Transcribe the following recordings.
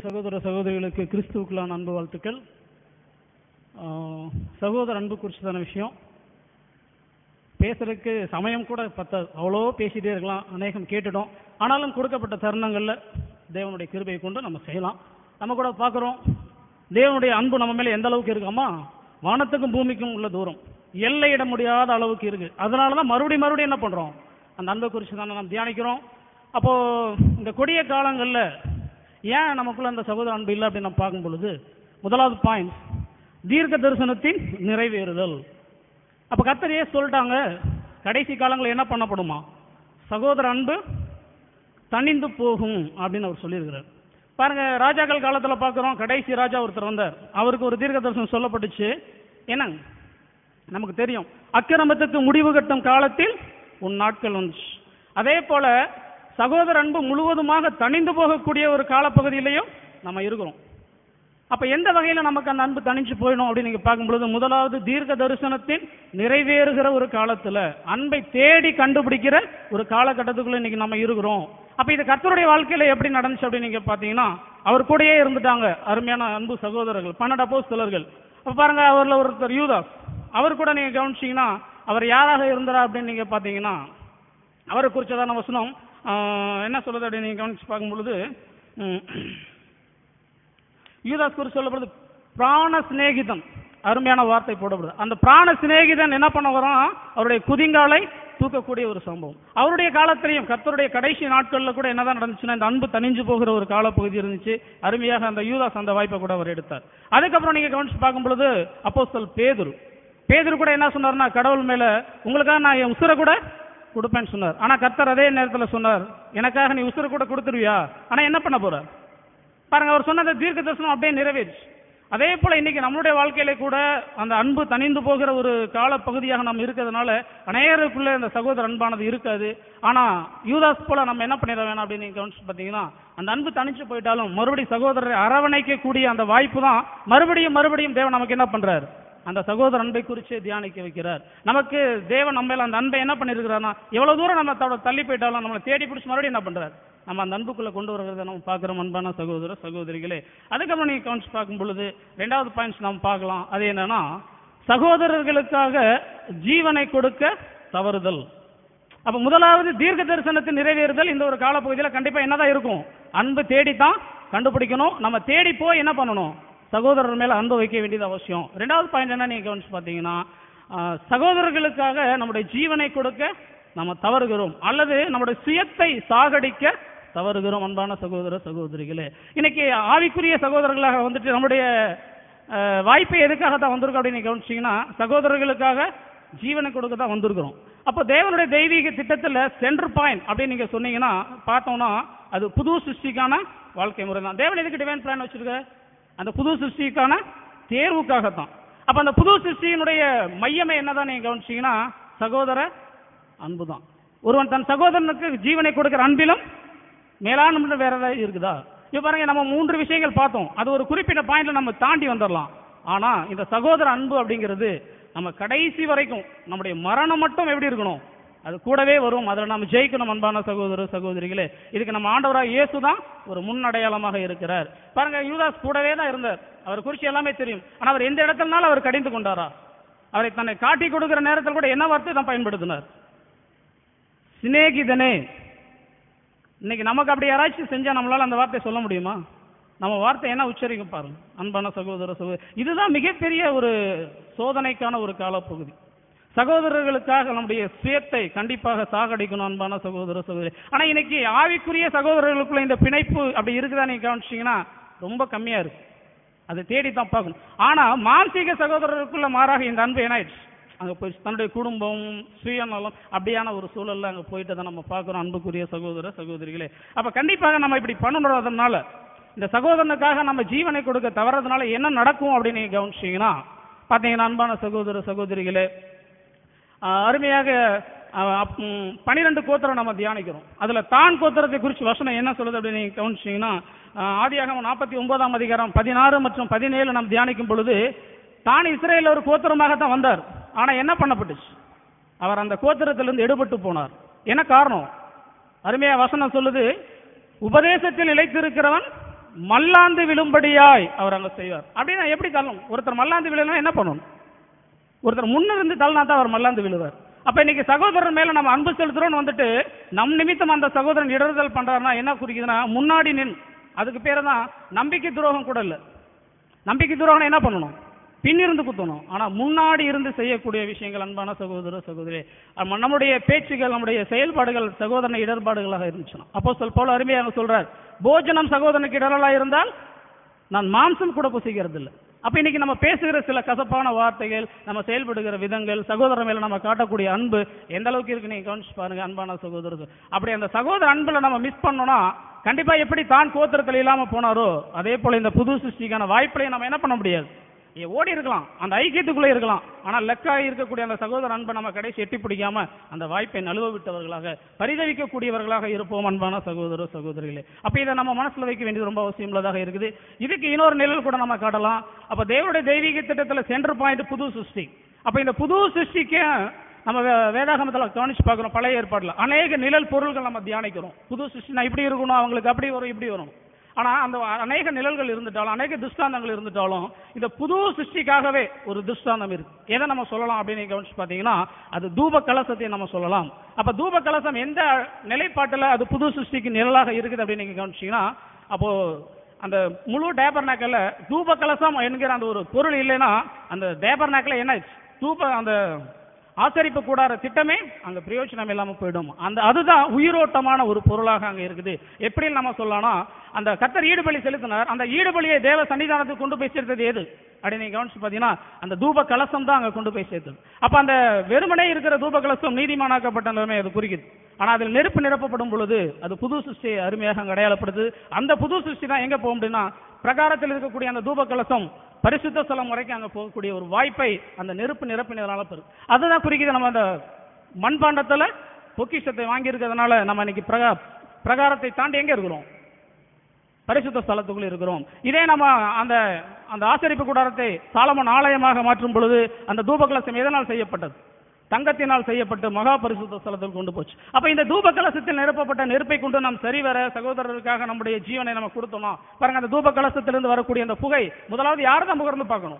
சகோதர சகோதரிகளுக்கு கிறிஸ்துவுக்குள்ளான அன்பு வாழ்த்துக்கள் ஆஹ், சகோதர அன்பு குறிச்சதான விஷயம் பேசுறதுக்கு சமயம் கூட பத்தாது அவ்வளோ பேசிட்டே இருக்கலாம் அநேகம் கேட்டுட்டோம் ஆனாலும் கொடுக்கப்பட்ட தருணங்களில் தேவனுடைய கிருபையை கொண்டு நம்ம செய்யலாம் நம்ம கூட பார்க்குறோம் தேவனுடைய அன்பு நம்ம மேலே எந்த அளவுக்கு இருக்காமா வானத்துக்கும் பூமிக்கும் உள்ள தூரம் எல்லையிட முடியாத அளவுக்கு இருக்கு அதனால தான் மறுபடியும் மறுபடியும் என்ன பண்ணுறோம் அந்த அன்பை குறித்து தானே நம்ம தியானிக்கிறோம் அப்போ இந்த கொடிய காலங்களில் ஏன் நமக்குள்ள அந்த சகோதர அன்பு இல்லை அப்படின்னு நம்ம பார்க்கும் பொழுது முதலாவது பாயிண்ட் தீர்க்க தரிசனத்தின் நிறைவேறுதல் அப்போ கத்தரையே சொல்லிட்டாங்க கடைசி காலங்களில் என்ன பண்ணப்படுமா சகோதர அன்பு தணிந்து போகும் அப்படின்னு அவர் சொல்லியிருக்கிறார் பாருங்க ராஜாக்கள் காலத்தில் பார்க்குறோம் கடைசி ராஜா ஒருத்தர் வந்தார் அவருக்கு ஒரு தீர்க்க தரிசனம் சொல்லப்பட்டுச்சு என்னங்க நமக்கு தெரியும் அக்கிரமத்துக்கு முடிவு கட்டும் காலத்தில் உன் நாட்கள் வந்துச்சு அதே போல சகோதர அன்பு முழுவதுமாக தணிந்து போகக்கூடிய ஒரு காலப்பகுதியிலையும் நம்ம இருக்கிறோம் அப்ப எந்த வகையில நமக்கு அந்த அன்பு தணிஞ்சு போயிடும் அப்படின்னு நீங்க பார்க்கும்பொழுது முதலாவது தீர்க்க தரிசனத்தின் நிறைவேறுகிற ஒரு காலத்துல அன்பை தேடி கண்டுபிடிக்கிற ஒரு காலகட்டத்துக்குள்ள இன்னைக்கு நம்ம இருக்கிறோம் அப்ப இது கர்த்தருடைய வாழ்க்கையில எப்படி நடந்துச்சு அப்படின்னு நீங்க பாத்தீங்கன்னா அவர் கூடயே இருந்துட்டாங்க அருமையான அன்பு சகோதரர்கள் பன்னெண்டு அப்போஸ்தலர்கள் அப்ப பாருங்க அவர்ல ஒருத்தர் யூதாஸ் அவர் கூட நீங்க கவனிச்சீங்கன்னா அவர் யாராக இருந்தாரா அப்படின்னு நீங்க பாத்தீங்கன்னா அவரை குறிச்சதான வசனம் ஆஹ், என்ன சொல்லுது அப்படின்னு நீங்க கவனிச்சு பார்க்கும் பொழுது ம், யூதாஸ் குறித்து சொல்லப்படுது பிராண சிநேகிதன் அருமையான வார்த்தை போடப்படுது அந்த பிராண சிநேகிதன் என்ன பண்ண வரான் அவருடைய குதிங்காலை தூக்கக்கூடிய ஒரு சம்பவம் அவருடைய காலத்திலையும் கர்த்தருடைய கடைசி நாட்கள்ல கூட என்னதான் நடந்துச்சுன்னா இந்த அன்பு தணிஞ்சு போகிற ஒரு காலப்பகுதி இருந்துச்சு அருமையாக அந்த யூதாஸ் அந்த வாய்ப்பை கூட அவர் எடுத்தார் அதுக்கப்புறம் நீங்க கவனிச்சு பார்க்கும் பொழுது அப்போஸ்தல் பேதுரு பேதுரு கூட என்ன சொன்னார்னா கடவுள் மேல உங்களுக்காக நான் என் உசுரை கூட கொடுப்பேன்னு சொன்னார் ஆனா கர்த்தர் அதே நேரத்துல சொன்னார் எனக்காக நீ உசுரை கூட கொடுத்துருவியா ஆனா என்ன பண்ண போற பாருங்க அவர் சொன்ன அந்த தீர்க்க தரிசனம் அப்படியே நிறைவேறுச்சு அதே போல இன்னைக்கு நம்மளுடைய வாழ்க்கையில கூட அந்த அன்பு தணிந்து போகிற ஒரு காலப்பகுதியாக நம்ம இருக்கிறதுனால அநேகருக்குள்ள இந்த சகோதர அன்பானது இருக்காது ஆனா யூதாஸ் போல நம்ம என்ன பண்ணிட வேணாம் அப்படின்னு நீங்க கவனிச்சு பார்த்தீங்கன்னா அந்த அன்பு தணிச்சு போயிட்டாலும் மறுபடியும் சகோதரரை அரவணைக்கக்கூடிய அந்த வாய்ப்பு தான் மறுபடியும் மறுபடியும் தேவன் நமக்கு என்ன பண்றாரு அந்த சகோதர அன்பை குறித்து தியானிக்க வைக்கிறார் நமக்கு தேவன் நம்ம மேல அந்த அன்பை என்ன பண்ணிருக்கிறார்னா எவ்வளவு தூரம் நம்ம தட- தள்ளி போயிட்டாலும் நம்மளை தேடி பிடிச்சி மறுபடியும் என்ன பண்றார் நம்ம அந்த அன்புக்குள்ள கொண்டு வருகிறத நம்ம பார்க்குறோம் அன்பான சகோதர சகோதரிகளே அதுக்கப்புறம் நீங்க கவனிச்சு பார்க்கும் பொழுது ரெண்டாவது பாயிண்ட்ஸ் நாம் பார்க்கலாம் அது என்னன்னா சகோதரர்களுக்காக ஜீவனை கொடுக்க தவறுதல் அப்ப முதலாவது தீர்க்க தரிசனத்தின் நிறைவேறுதல் இந்த ஒரு காலப்பகுதியில் கண்டிப்பா என்னதான் இருக்கும் அன்பு தேடித்தான் கண்டுபிடிக்கணும் நம்ம தேடி போய் என்ன பண்ணணும் சகோதரர் மேல அன்பு வைக்க வேண்டியது அவசியம் ரெண்டாவது பாயிண்ட் என்ன நீங்க கவனிச்சு பார்த்தீங்கன்னா ஆஹ், சகோதரர்களுக்காக நம்முடைய ஜீவனை கொடுக்க நம்ம தவறுகிறோம் அல்லது நம்முடைய சுயத்தை சாகடிக்க தவறுகிறோம் அன்பான சகோதர சகோதரிகளே இன்னைக்கு ஆவிக்குரிய சகோதரர்களாக வந்துட்டு நம்முடைய ஆஹ், வாய்ப்பை எதுக்காக தான் வந்திருக்கோம் அப்படின்னு நீங்க கவனிச்சீங்கன்னா சகோதரர்களுக்காக ஜீவனை கொடுக்க தான் வந்திருக்கிறோம் அப்போ தேவனுடைய தெய்வீக திட்டத்தில் சென்டர் பாயிண்ட் அப்படின்னு நீங்க சொன்னீங்கன்னா பார்த்தோம்னா அது புது சிருஷ்டிக்கான வாழ்க்கை முறை தான் தேவன் எதுக்கு டிவைன் பிளான் வச்சிருக்க அந்த புது சிருஷ்டிக்கான தேர்வுக்காகத்தான் அப்ப அந்த புது சிருஷ்டியினுடைய மையமே என்னதான் நீங்க கவனிச்சீங்கன்னா சகோதர அன்பு தான் ஒருவன் தன் சகோதரனுக்கு ஜீவனை கொடுக்கிற அன்பிலும் மேலான ஒன்று வேற ஏதாவது இருக்குதா இப்ப பாருங்க நம்ம மூன்று விஷயங்கள் பார்த்தோம் அது ஒரு குறிப்பிட்ட பாயிண்ட்ல நம்ம தாண்டி வந்துடலாம் ஆனா இந்த சகோதர அன்பு அப்படிங்கிறது நம்ம கடைசி வரைக்கும் நம்முடைய மரணம் மட்டும் எப்படி இருக்கணும் அது கூடவே வரும் அதில் நம்ம ஜெயிக்கணும் அன்பான சகோதர சகோதரிகளே இதுக்கு நம்ம ஆண்டவராக இயேசு தான் ஒரு முன்னடையாளமாக இருக்கிறார் பாருங்க யூதாஸ் கூடவே தான் இருந்தார் அவர் குறித்து எல்லாமே தெரியும் ஆனா அவர் எந்த இடத்துலனாலும் அவர் கடிந்து கொண்டாரா அவரை தன்னை காட்டி கொடுக்கிற நேரத்தில் கூட என்ன வார்த்தை தான் பயன்படுத்தினார் சிநேகிதனே இன்னைக்கு நமக்கு அப்படி யாராச்சும் செஞ்சா நம்மளால அந்த வார்த்தையை சொல்ல முடியுமா நம்ம வார்த்தை என்ன உச்சரிக்கும் பாருங்க அன்பான சகோதர சகோதரி இதுதான் மிகப்பெரிய ஒரு சோதனைக்கான ஒரு காலப்பகுதி சகோதரர்களுக்காக நம்முடைய சுயத்தை கண்டிப்பாக சாகடிக்கணும் அன்பான சகோதர சகோதரி ஆனா இன்னைக்கு ஆவிக்குரிய சகோதரர்களுக்குள்ள இந்த பிணைப்பு அப்படி இருக்குதா நீங்க கவனிச்சீங்கன்னா ரொம்ப கம்மியா இருக்கு அதை தேடி தான் பார்க்கணும் ஆனா மானசீக சகோதரருக்குள்ள மாறாக இந்த அன்பு என்ன ஆயிடுச்சு அங்க போய் தன்னுடைய குடும்பம் சுயநலம் அப்படியான ஒரு சூழல்ல அங்க போயிட்டு தான் நம்ம பார்க்கிறோம் அன்புக்குரிய சகோதர சகோதரிகளே அப்ப கண்டிப்பாக நம்ம இப்படி பண்ணுறதுனால இந்த சகோதரனுக்காக நம்ம ஜீவனை கொடுக்க தவறதுனால என்ன நடக்கும் அப்படின்னு நீங்க கவனிச்சீங்கன்னா பாத்தீங்கன்னா அன்பான சகோதர சகோதரிகளே ஆஹ் அருமையாக ஆஹ் அப்- ம், பனிரெண்டு கோத்திரம் நம்ம தியானிக்கிறோம் அதுல தான் கோத்திரத்தை குறித்து வசனம் என்ன சொல்லுது அப்படின்னு நீங்க கவனிச்சீங்கன்னா ஆஹ் ஆதியாகமம் நாற்பத்தி ஒன்பதாம் அதிகாரம் பதினாறு மற்றும் பதினேழு நாம் தியானிக்கும் பொழுது தான் இஸ்ரேல் ஒரு கோத்திரமாக தான் வந்தார் ஆனா என்ன பண்ணப்பட்டுச்சு அவர் அந்த கோத்திரத்திலிருந்து எடுபட்டு போனார் என்ன காரணம் அருமையா வசனம் சொல்லுது உபதேசத்தில் நிலைத்திருக்கிறவன் மல்லாந்து விழும்படியாய் அவர் அங்க செய்வார் அப்படின்னா எப்படி தள்ளும் ஒருத்தர் மல்லாந்து விழணும் என்ன பண்ணணும் ஒருத்தர் முன்ன இருந்து தள்ளினா தான் அவர் மல்லாந்து விழுவார் அப்ப இன்னைக்கு சகோதரன் மேல நம்ம அன்பு செலுத்துறோம்னு வந்துட்டு நம் நிமித்தம் அந்த சகோதரன் இடறுதல் பண்றாருன்னா என்ன குறிக்குதுன்னா முன்னாடி நின் அதுக்கு பேரு தான் நம்பிக்கை துரோகம் கூட இல்ல நம்பிக்கை துரோகம் என்ன பண்ணணும் பின்னிருந்து குத்தணும் ஆனா முன்னாடி இருந்து செய்யக்கூடிய விஷயங்கள் அன்பான சகோதர சகோதரி நம்ம- நம்முடைய பேச்சுகள் நம்முடைய செயல்பாடுகள் சகோதரன இடர்பாடுகளாக இருந்துச்சுன்னா அப்போ சொல் போல அருமையாக சொல்றார் போஜனம் சகோதரனுக்கு இடரலா இருந்தால் நான் மாம்சம் கூட புசிக்கிறது இல்லை அப்ப இன்னைக்கு நம்ம பேசுகிற சில கசப்பான வார்த்தைகள் நம்ம செயல்படுகிற விதங்கள் சகோதரன் மேல நம்ம காட்டக்கூடிய அன்பு எந்த அளவுக்கு இருக்கு நீங்க கவனிச்சு பாருங்க அன்பான சகோதரர் அப்படி அந்த சகோதர அன்புல நம்ம மிஸ் பண்ணோம்னா கண்டிப்பா எப்படி தான் கோத்திரத்தில் இல்லாம போனாரோ அதே போல இந்த புது சிருஷ்டிக்கான வாய்ப்புலையும் நம்ம என்ன பண்ண முடியாது ஏ, ஓடி இருக்கலாம் அந்த ஐக்கியத்துக்குள்ளே இருக்கலாம் ஆனா லெக்காய் இருக்கக்கூடிய அந்த சகோதர அன்பை நம்ம கடைசி எட்டி பிடிக்காம அந்த வாய்ப்பை நழுவ விட்டவர்களாக பரிதவிக்கக்கூடியவர்களாக இருப்போம் அன்பான சகோதர சகோதரிகளே அப்ப இதை நம்ம மனசுல வைக்க வேண்டியது ரொம்ப அவசியம் உள்ளதாக இருக்குது இதுக்கு இன்னொரு நிழல் கூட நம்ம காட்டலாம் அப்ப தேவனுடைய தெய்வீக திட்டத்துல சென்டர் பாயிண்ட் புது சிருஷ்டி அப்ப இந்த புது சிருஷ்டிக்கு நம்ம வே- வேதாகமத்துல கவனிச்சு பார்க்கிறோம் பழைய ஏற்பாடுல அநேக நிழல் பொருள்கள் நம்ம தியானிக்கிறோம் புது சிருஷ்டினா இப்படி இருக்கணும் அவங்களுக்கு அப்படி வரும் இப்படி வரும் ஆனா அந்த அநேக நிழல்கள் இருந்துட்டாலும் அநேக துஷ்டாந்தங்கள் இருந்துட்டாலும் இந்த புது சிருஷ்டிக்காகவே ஒரு துஷ்டாந்தம் இருக்கு எதை நம்ம சொல்லலாம் அப்படின்னு நீங்க கவனிச்சு பாத்தீங்கன்னா அது தூப கலசத்தை நம்ம சொல்லலாம் அப்ப தூப கலசம் எந்த நிலைப்பாட்டுல அது புது சிருஷ்டிக்கு நிழலாக இருக்குது அப்படின்னு நீங்க கவனிச்சீங்கன்னா அப்போ அந்த முழு டேபர்நாக்கல்ல தூப கலசம் என்கிற அந்த ஒரு பொருள் இல்லைன்னா அந்த டேபர்நாக்கில் என்ன ஆச்சு? தூப அந்த ஆசரிப்பு கூடார திட்டமே அங்க பிரயோஜனம் இல்லாம போயிடும் அந்த அதுதான் உயிரோட்டமான ஒரு பொருளாக அங்க இருக்குது எப்படி நம்ம சொல்லலாம்னா அந்த கத்தர் ஈடுபலி செலுத்தினார் அந்த ஈடுபலியை தேவ சன்னிதானத்துக்கு கொண்டு போய் சேர்த்தது எது அப்படி நீங்க கவனிச்சு பாத்தீங்கன்னா அந்த தூப கலசம் தான் அங்க கொண்டு போய் சேர்த்தது அப்ப அந்த வெறுமனே இருக்கிற தூப கலசம் நீதிமானாக்கப்பட்ட நிலைமை அது குறிக்குது ஆனா அதில் நெருப்பு நிரப்பப்படும் பொழுது அது புது சிருஷ்டியை அருமையாக அங்க அடையாளப்படுது அந்த புது சிருஷ்டி தான் எங்க போகும் அப்படின்னா பிரகாரத்தில் இருக்கக்கூடிய அந்த தூப கலசம் பரிசுத்த ஸ்தலம் வரைக்கும் அங்க போகக்கூடிய ஒரு வாய்ப்பை அந்த நெருப்பு நிரப்பினதுனால பெறும் அதுதான் குறிக்குது நம்ம அந்த மண்பாண்டத்துல பொக்கிஷத்தை வாங்கி இருக்கிறதுனால நம்ம இன்னைக்கு பிரகா பிரகாரத்தை தாண்டி எங்க இருக்கிறோம் பரிசுத்த ஸ்தலத்துக்குள்ள இருக்கிறோம் இதே நம்ம அந்த அந்த ஆசரிப்பு கூடாரத்தை சாலமன் ஆலயமாக மாற்றும் பொழுது அந்த தூப கலசம் எதனால் செய்யப்பட்டது தங்கத்தினால் செய்யப்பட்டு மகா பரிசுத்த ஸ்தலத்தில் கொண்டு போச்சு அப்ப இந்த தூப கலசத்தில் நிரப்பப்பட்ட நெருப்பை கொண்டு நாம் சரிவர சகோதரருக்காக நம்முடைய ஜீவனை நம்ம கொடுத்தோமா பாருங்க அந்த தூப கலசத்திலிருந்து வரக்கூடிய அந்த புகை முதலாவது யார் தான் முகர்ந்து பார்க்கணும்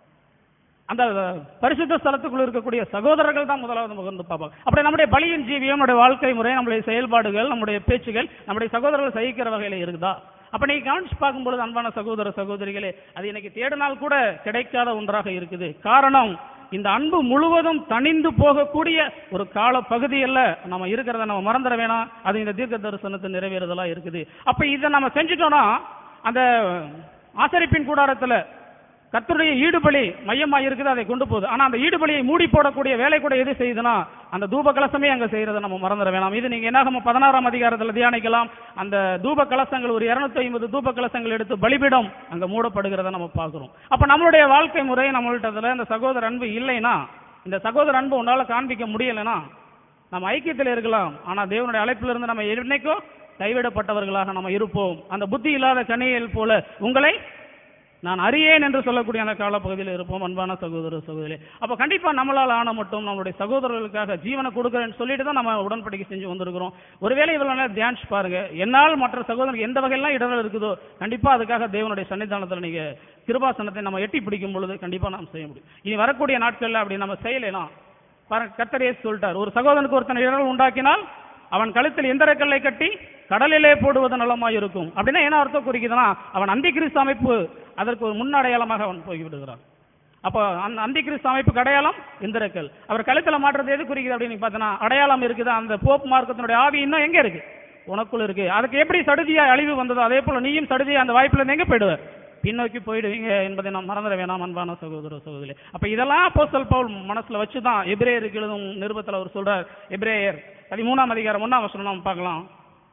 அந்த பரிசுத்த ஸ்தலத்துக்குள்ள இருக்கக்கூடிய சகோதரர்கள் தான் முதலாவது முகர்ந்து பார்ப்பாங்க அப்படி நம்முடைய பலியின் ஜீவியம் நம்முடைய வாழ்க்கை முறை நம்முடைய செயல்பாடுகள் நம்முடைய பேச்சுகள் நம்முடைய சகோதரர்கள் சகிக்கிற வகையில இருக்குதா அப்ப நீங்க கவனிச்சு பார்க்கும்பொழுது அன்பான சகோதர சகோதரிகளே அது இன்னைக்கு தேடினால் கூட கிடைக்காத ஒன்றாக இருக்குது காரணம் இந்த அன்பு முழுவதும் தணிந்து போகக்கூடிய ஒரு கால பகுதியில் நம்ம இருக்கிறத நம்ம மறந்துட வேணாம் அது இந்த தீர்க்க தரிசனத்தை நிறைவேறுதலா இருக்குது அப்ப இதை நம்ம செஞ்சுட்டோம்னா அந்த ஆசரிப்பின் கூடாரத்துல கர்த்தருடைய ஈடுபலி மையமா இருக்குது அதை கொண்டு போகுது ஆனா அந்த ஈடுபலியை மூடி போடக்கூடிய வேலை கூட எது செய்யுதுன்னா அந்த தூப கலசமே அங்க செய்யறதை நம்ம மறந்துட வேணாம் இது நீங்க என்ன பதினாறாம் அதிகாரத்துல தியானிக்கலாம் அந்த தூப கலசங்கள் ஒரு 250 ஐம்பது தூப கலசங்கள் எடுத்து பலிபீடம் அங்க மூடப்படுகிறத நம்ம பார்க்கிறோம் அப்ப நம்மளுடைய வாழ்க்கை முறை நம்மள்ட்டதுல இந்த சகோதர அன்பு இல்லைன்னா இந்த சகோதர அன்பு உன்னால காண்பிக்க முடியலைன்னா நம்ம ஐக்கியத்தில் இருக்கலாம் ஆனா தேவனுடைய அழைப்பிலிருந்து இருந்து நம்ம என்னைக்கோ கைவிடப்பட்டவர்களாக நம்ம இருப்போம் அந்த புத்தி இல்லாத கனியல் போல உங்களை நான் அறியேன் என்று சொல்லக்கூடிய அந்த காலப்பகுதியில் இருப்போம் அன்பான சகோதர சகோதரி அப்ப கண்டிப்பா நம்மளால் ஆன மட்டும் நம்மளுடைய சகோதரர்களுக்காக ஜீவனை கொடுக்குறேன்னு சொல்லிட்டு தான் நம்ம உடன்படிக்கை செஞ்சு வந்திருக்கிறோம் ஒருவேளை இவ்வளவு நேரம் தியானிச்சு பாருங்க என்னால் மற்ற சகோதரருக்கு எந்த வகையெல்லாம் இடர்கள் இருக்குதோ கண்டிப்பா அதுக்காக தேவனுடைய சன்னிதானத்தில் நீங்க கிருபாசனத்தை நம்ம எட்டி பிடிக்கும் பொழுது கண்டிப்பா நாம் செய்ய முடியும் இனி வரக்கூடிய நாட்கள்ல அப்படி நம்ம செய்யலைனா பாருங்க கத்தரே சொல்லிட்டார் ஒரு சகோதரனுக்கு ஒருத்தன் இடர்கள் உண்டாக்கினால் அவன் கழுத்தில் எந்த கல்லை கட்டி கடலிலே போடுவது நலமாய் இருக்கும் அப்படின்னா என்ன அர்த்தம் குறிக்குதுன்னா அவன் அந்தி கிறிஸ்து அமைப்பு அதற்கு ஒரு முன்னடையாளமாக அவன் போய்விடுகிறான் அப்போ அந்த அந்தி கிறிஸ்து அமைப்புக்கு அடையாளம் இந்திரக்கல் அவர் கழுத்துல மாற்றுறது எது குறிக்குது அப்படின்னு பார்த்தோன்னா அடையாளம் இருக்குது அந்த போப் மார்க்கத்தினுடைய ஆவி இன்னும் எங்க இருக்கு உனக்குள்ள இருக்கு அதுக்கு எப்படி சடுதியா அழிவு வந்ததோ அதே போல நீயும் சடுதியா அந்த வாய்ப்புல இருந்து எங்க போயிடுவ பின்னோக்கி போயிடுவீங்க என்பதை நாம் மறந்துட வேணாம் அன்பான சகோதர சகோதரி அப்ப இதெல்லாம் அப்போஸ்தலர் பவுல் மனசுல வச்சுதான் எபிரேயருக்கு எழுதும் நிருபத்துல அவர் சொல்றார் எபிரேயர் பதிமூணாம் அதிகாரம் ஒன்னாம் வசனம் நம்ம பார்க்கலாம்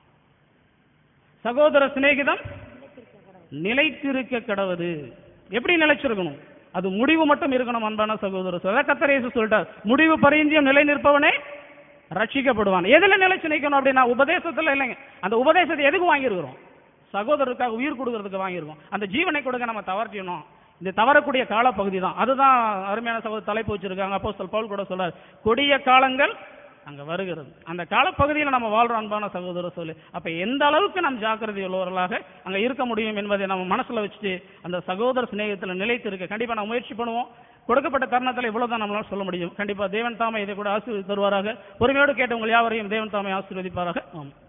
சகோதர சிநேகிதம் நிலைத்திருக்க கடவுது எப்படி நிலைச்சிருக்கணும் அது முடிவு மட்டும் இருக்கணும் அன்பான சகோதர சகோதர கத்தர் இயேசு சொல்லிட்டார் முடிவு பரிஞ்சியம் நிலை நிற்பவனே ரட்சிக்கப்படுவான் எதுல நிலைச்சு நிக்கணும் அப்படின்னா உபதேசத்துல இல்லைங்க அந்த உபதேசத்தை எதுக்கு வாங்கியிருக்கிறோம் சகோதரருக்காக உயிர் கொடுக்கறதுக்கு வாங்கியிருக்கோம் அந்த ஜீவனை கொடுக்க நம்ம தவறிட்டோம் இந்த தவறக்கூடிய காலப்பகுதி தான் அதுதான் அருமையான சகோதர தலைப்பு வச்சிருக்காங்க அப்போஸ்தலர் பவுல் கூட சொல்றார் கொடிய காலங்கள் அங்க வருகிறது அந்த காலப்பகுதியில் நம்ம வாழ்றோம் அன்பான சகோதர சொல்லி அப்ப எந்த அளவுக்கு நாம் ஜாக்கிரதை உள்ளவர்களாக அங்க இருக்க முடியும் என்பதை நம்ம மனசுல வச்சுட்டு அந்த சகோதர சிநேகத்துல நிலைத்து இருக்க கண்டிப்பா நம்ம முயற்சி பண்ணுவோம் கொடுக்கப்பட்ட தருணத்தில் இவ்வளவுதான் நம்மளால சொல்ல முடியும் கண்டிப்பா தேவன் தாமே இதை கூட ஆசீர்வதி தருவாராக பொறுமையோடு கேட்டவங்க யாவரையும் தேவன் தாமே ஆசீர்வதிப்பாராக ஆமாம்